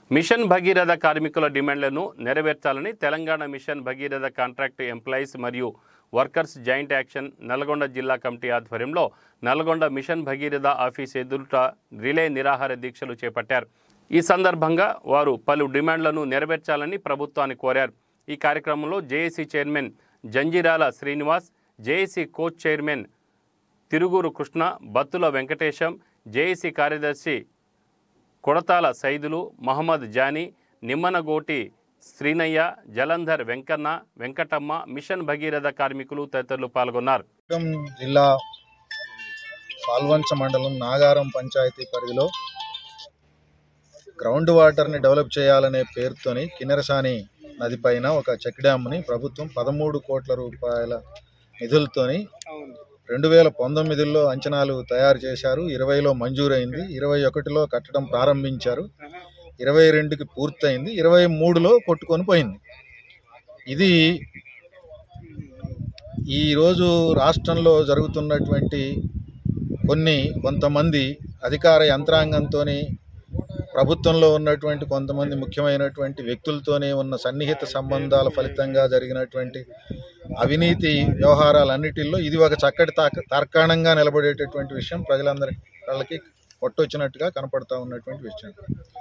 machine Bhagiratha కార్మికుల డిమాండ్లను నెరవేర్చాలని Telangana mission Bhagiratha contract employees మరియు వర్కర్స్ జాయింట్ యాక్షన్ నల్గొండ జిల్లా కమిటీ ఆధ్వర్యంలో నల్గొండ మిషన్ భగీరథ ఆఫీస్ ఎదుట రిలే నిరాహార దీక్షలు చేపట్టారు ఈ సందర్భంగా వారు పలు డిమాండ్లను నెరవేర్చాలని ప్రభుత్వాన్ని కోరారు ఈ కార్యక్రమంలో JAC chairman Janjirala Srinivas JAC co chairman Tiruguru Krishna Battula Venkatesham JAC కార్యదర్శి కొడతాల సైదులు మహమ్మద్ జానీ నిమ్మనగోటి శ్రీనయ్య జలంధర్ వెంకన్న వెంకటమ్మ మిషన్ భగీరథ కార్మికులు తదితరులు పాల్గొన్నారు ఖమ్మం జిల్లా పాల్వంచ మండలం నాగారం పంచాయతీ పరిధిలో గ్రౌండ్ వాటర్ని డెవలప్ చేయాలనే పేరుతోని కిన్నెరసాని నది పైన ఒక చెక్ డ్యామ్ని ప్రభుత్వం పదమూడు కోట్ల రూపాయల నిధులతోని రెండు వేల పంతొమ్మిదిలో అంచనాలు తయారు చేశారు ఇరవైలో మంజూరైంది ఇరవై ఒకటిలో కట్టడం ప్రారంభించారు ఇరవై రెండుకి పూర్తయింది ఇరవై మూడులో కొట్టుకొని పోయింది ఇది ఈరోజు రాష్ట్రంలో జరుగుతున్నటువంటి కొన్ని కొంతమంది అధికార యంత్రాంగంతో ప్రభుత్వంలో ఉన్నటువంటి కొంతమంది ముఖ్యమైనటువంటి వ్యక్తులతోనే ఉన్న సన్నిహిత సంబంధాల ఫలితంగా జరిగినటువంటి అవినీతి వ్యవహారాలన్నిటిల్లో ఇది ఒక చక్కటి తాక తర్కాణంగా నిలబడేటటువంటి విషయం ప్రజలందరి వాళ్ళకి కొట్టొచ్చినట్టుగా కనపడతా ఉన్నటువంటి విషయం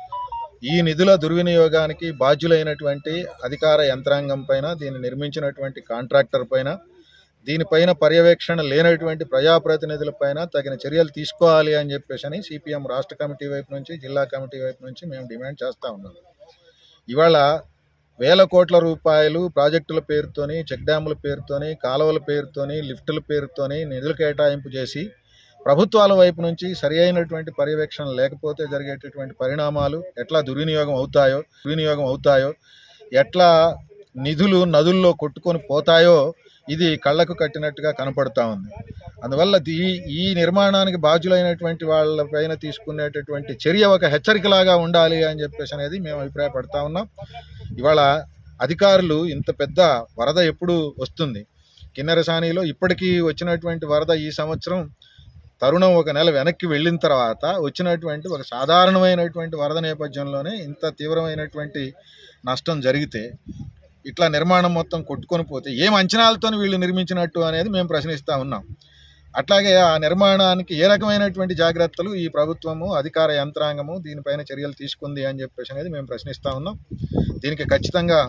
ఈ నిధుల దుర్వినియోగానికి బాధ్యులైనటువంటి అధికార యంత్రాంగం పైన దీన్ని నిర్మించినటువంటి కాంట్రాక్టర్ పైన దీనిపైన పర్యవేక్షణ లేనటువంటి ప్రజాప్రతినిధుల పైన తగిన చర్యలు తీసుకోవాలి అని చెప్పేసి అని సిపిఎం రాష్ట్ర కమిటీ వైపు నుంచి జిల్లా కమిటీ వైపు నుంచి మేము డిమాండ్ చేస్తూ ఉన్నాం ఇవాళ వేల కోట్ల రూపాయలు ప్రాజెక్టుల పేరుతోని చెక్ డ్యాముల పేరుతోని కాలువల పేరుతోని లిఫ్టుల పేరుతోని నిధులు కేటాయింపు చేసి ప్రభుత్వాల వైపు నుంచి సరి అయినటువంటి పర్యవేక్షణ లేకపోతే జరిగేటటువంటి పరిణామాలు ఎట్లా దుర్వినియోగం అవుతాయో దుర్వినియోగం అవుతాయో ఎట్లా నిధులు నదుల్లో కొట్టుకొని పోతాయో ఇది కళ్ళకు కట్టినట్టుగా కనపడతా ఉంది అందువల్ల దీ- ఈ నిర్మాణానికి బాధ్యులైనటువంటి వాళ్ళపైన తీసుకునేటటువంటి చర్య ఒక హెచ్చరికలాగా ఉండాలి అని చెప్పేసి అనేది మేము అభిప్రాయపడతా ఉన్నాం ఇవాళ అధికారులు ఇంత పెద్ద వరద ఎప్పుడు వస్తుంది కిన్నెరసానిలో ఇప్పటికీ వచ్చినటువంటి వరద ఈ సంవత్సరం తరుణం ఒక నెల వెనక్కి వెళ్ళిన తర్వాత వచ్చినటువంటి ఒక సాధారణమైనటువంటి వరద నేపథ్యంలోనే ఇంత తీవ్రమైనటువంటి నష్టం జరిగితే ఇట్లా నిర్మాణం మొత్తం కొట్టుకొని పోతే ఏం అంచనాలతో వీళ్ళు నిర్మించినట్టు అనేది మేము ప్రశ్నిస్తూ ఉన్నాం అట్లాగే ఆ నిర్మాణానికి ఏ రకమైనటువంటి జాగ్రత్తలు ఈ ప్రభుత్వము అధికార యంత్రాంగము దీనిపైన చర్యలు తీసుకుంది అని చెప్పేసి అనేది మేము ప్రశ్నిస్తూ ఉన్నాం దీనికి ఖచ్చితంగా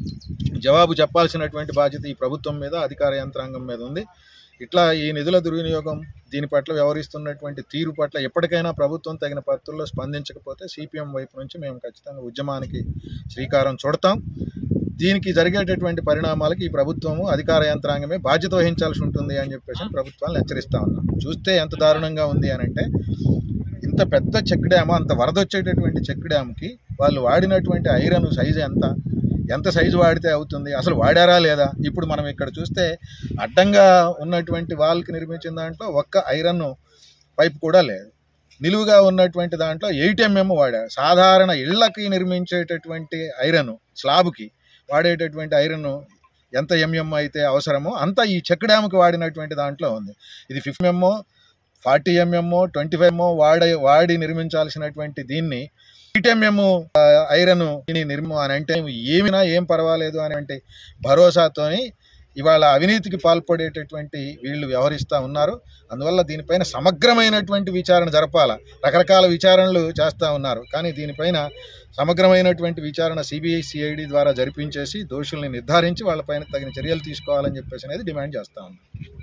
జవాబు చెప్పాల్సినటువంటి బాధ్యత ఈ ప్రభుత్వం మీద అధికార యంత్రాంగం మీద ఉంది ఇట్లా ఈ నిధుల దుర్వినియోగం దీని పట్ల వ్యవహరిస్తున్నటువంటి తీరు పట్ల ఎప్పటికైనా ప్రభుత్వం తగిన పద్ధతుల్లో స్పందించకపోతే సిపిఎం వైపు నుంచి మేము ఖచ్చితంగా ఉద్యమానికి శ్రీకారం చుడతాం దీనికి జరిగేటటువంటి పరిణామాలకి ఈ ప్రభుత్వము అధికార యంత్రాంగమే బాధ్యత వహించాల్సి ఉంటుంది అని చెప్పేసి ప్రభుత్వాలను హెచ్చరిస్తా ఉన్నాం చూస్తే ఎంత దారుణంగా ఉంది అని అంటే ఇంత పెద్ద చెక్ డ్యామ్ అంత వరద వచ్చేటటువంటి చెక్ డ్యామ్కి వాళ్ళు వాడినటువంటి ఐరన్ సైజు ఎంత ఎంత సైజు వాడితే అవుతుంది అసలు వాడారా లేదా ఇప్పుడు మనం ఇక్కడ చూస్తే అడ్డంగా ఉన్నటువంటి వాళ్ళకి నిర్మించిన దాంట్లో ఒక్క ఐరన్ పైప్ కూడా లేదు నిలువుగా ఉన్నటువంటి దాంట్లో ఎయిట్ ఎంఎం వాడారు సాధారణ ఇళ్లకి నిర్మించేటటువంటి ఐరన్ స్లాబ్కి వాడేటటువంటి ఐరన్ ఎంత ఎంఎం అయితే అవసరమో అంత ఈ చెక్ డ్యామ్కి వాడినటువంటి దాంట్లో ఉంది ఇది fifty MM forty MM twenty five MM వాడే వాడి నిర్మించాల్సినటువంటి దీన్ని ఎయిట్ ఎంఎం ఐరన్ నిర్మ అని అంటే ఏమినా ఏం పర్వాలేదు అని అంటే భరోసాతోని ఇవాళ అవినీతికి పాల్పడేటటువంటి వీళ్ళు వ్యవహరిస్తూ ఉన్నారు అందువల్ల దీనిపైన సమగ్రమైనటువంటి విచారణ జరపాల రకరకాల విచారణలు చేస్తూ ఉన్నారు కానీ దీనిపైన సమగ్రమైనటువంటి విచారణ సిబిఐ సిఐడి ద్వారా జరిపించేసి దోషుల్ని నిర్ధారించి వాళ్ళపైన తగిన చర్యలు తీసుకోవాలని చెప్పేసి అనేది డిమాండ్ చేస్తా ఉన్నాం